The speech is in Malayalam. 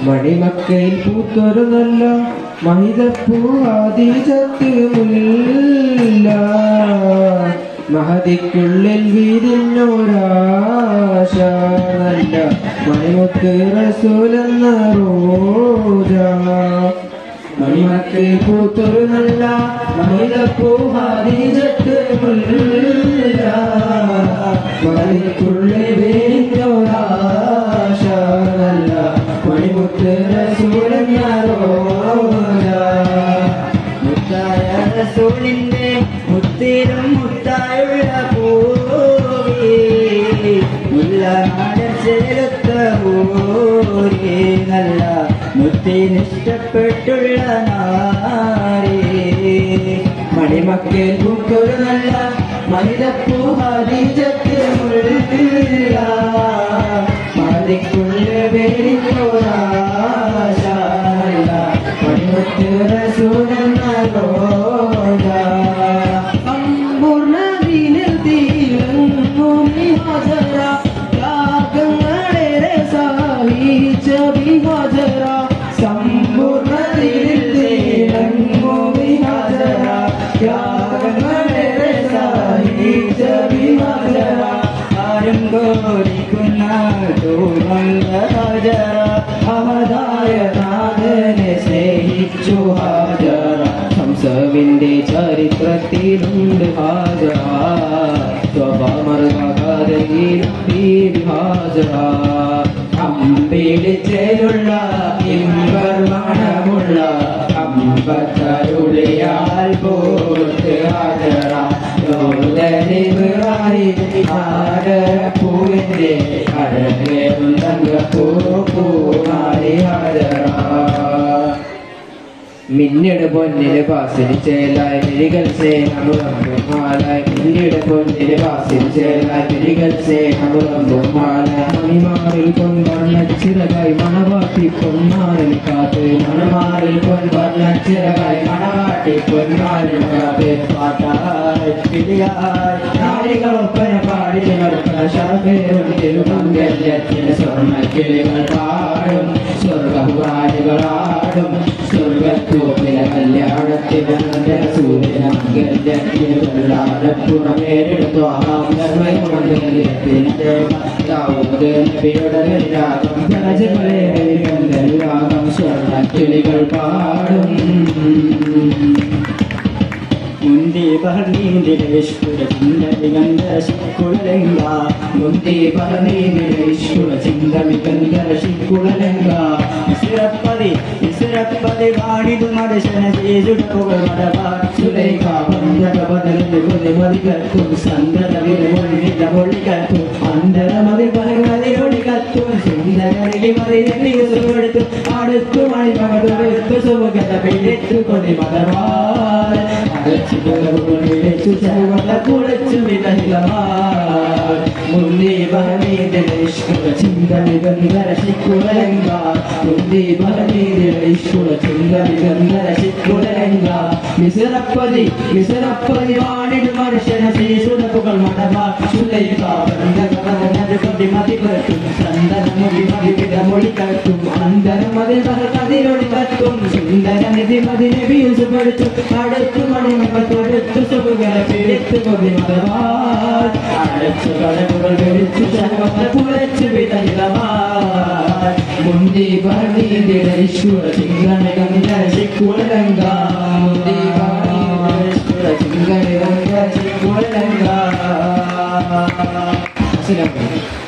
മണിമക്കയിൽ പൂത്തൊരു നല്ല മഹിതപ്പൂ ആദിജത്ത് മുല്ല മഹതിക്കുള്ളിൽ വീരിഞ്ഞൊരാശ നല്ല മണിമുത്ത് റസൂലെന്ന റോജ മണിമക്കയിൽ പൂത്തൊരു നല്ല മഹിതപ്പൂ ആദിജത്ത് മുല്ല മഹതിക്കുള്ളിൽ വീരിഞ്ഞൊരാശ നല്ല മണിമുത്ത് റസൂലെന്ന റോജ മുത്തായ റസൂലിന്റെ മുത്തിലും മുത്തായുള്ള പൂവേ മുല്ലനാടൻ ചേലത്ത പൂരേ നല്ല മുത്തിനിഷ്ടപ്പെട്ടുള്ള നാരേ മണിമക്കൽ പൂത്തൊരു നല്ല മനിതപ്പൂ ഹരിജത്ത് മുല്ല മതിക്കുള്ള വേരിക്കോരാശ മണിമുത്ത് റസൂലെന്ന റോജ സമ്പൂർണ്ണതീനിൽ തീരങ്ങുമി ഹജറ യാഗങ്ങളേറെ സഹിച്ച വിഹജറ സമ്പൂർണ്ണതീനിൽ തീരങ്ങുമി ഹജറ യാഗങ്ങളേറെ സഹിച്ച വിഹജറ ആരും കോരിക്കുന്ന തോന്നല്ല ഹജറ അഹദായ നാഥനെ സ്നേഹിച്ചു ഹാജറ ഹംസവിന്റെ ചരിത്രത്തിലുണ്ട് ഹാജറ സ്വഭാമർഗാതയിലും ഹാജറ അമ്പിളിച്ചേലുള്ള ഇമ്പർമണമുള്ള അമ്പത്തരുളിയാൽ പോത്ത് ഹാജറ പൂവിന്റെ അഴകേറും തങ്കപ്പൂ പൂമാരി ഹാജറ മിന്നിട് പൊന്നില് പാസിൽ ചേലായി മിഴികൾ സേനമുറമ്പും മാലായി മിന്നിട് പൊന്നില് പാസിൽ ചേലായി മിഴികൾ സേനമുറമ്പും മാലായി മണിമാറിൽ പൊൻവർണ്ണച്ചിറകായി മണവാട്ടി പൊന്മാറിൽ കാത്ത് മണമാറിൽ പൊൻവർണ്ണച്ചിറകായി മണവാട്ടി പൊന്മാറിൽ കാത്ത് പാട്ടായി പിടിയായി നാരികളൊപ്പന പാടി നിർത്തണ ശർഭേറും തിരുമംഗല്യത്തിന് സ്വർണ്ണക്കിളികൾ പാടും സ്വർഗപുരാണികളാടും സ്വർഗത്തോപ്പിലെ കല്യാണത്തിന് നല്ല സൂര്യനമംഗല്യത്തിന് വെള്ളാടപ്പുറമേരെടുത്തു ആഹാം ധർമ്മയുമംഗല്യത്തിന്റെ ദാവൂദ് നബിയുടെ രാഗം പ്രജകളെ രാഗം സ്വർണ്ണക്കിളികൾ പാടും മുന്തി പറഞ്ഞീന്ദിരേശ്വര ചിന്തവിഗന്ധരശിക്കുളലെങ്ക മുന്തി പറഞ്ഞീശ്വര ചിന്തമികന്തരശിക്കുളലെങ്ക ഇസുരപ്പതി ഇസുരപ്പതി വാണിതു മടശന ചേരുടവുകൾ സുലൈഖ ബന്ധക ബദലിന് കൊതിമതികൾക്കും സന്തതവിന് മൊഴിത മൊഴികൾക്കും അന്തരമതി പലകളി മൊഴികൾക്കും സുന്ദരി മതി സുഖെടുത്തു അടുത്തു മണിമകളെടുത്തു സുഖത പിടിച്ചു കൊടിമലവാൾ അടച്ചു വിളിച്ചു ചവല കുളിച്ചു വിതഹിതമാൾ മുന്തി ഭരണീതിഷ്കുല ചിന്ത നിബന്ധന ശിക്കുലങ്ക മുന്തി ഭരണീതിഷ്കുല ചിന്ത നിബന്ധന ശിക്കുലങ്ക മിസിറപ്പതി മിസിറപ്പതി വാണിട് മനുഷ്യന ശീശുടപ്പുകൾ മടവാ സുലൈക ബന്ധകനത് കൊതി മതി കത്തും സന്തന മുടി മതി പിത മൊഴി കത്തും അന്തരം മതി കതിരൊടി കത്തും സുന്ദര നിധി മതി നബിയുസ് പഠിച്ചു അടുത്തു മണിമകൾ തൊടുത്തു സുഖകളെ പിടിച്ചു കൊതി മതവാ അടച്ചു കടകുകൾ വിളിച്ചു ശവത്ത കുളച്ചു വിതഹിതമാ മുന്തി പറഞ്ഞീതിരശ്വര ചിങ്കണികണ്ട ശിക്കുളങ്ക മുന്തി പറഞ്ഞീതിരശ്വര ചിങ്കണികണ്ട ശിക്കുളങ്ക അസ്സലാമു അലൈക്കും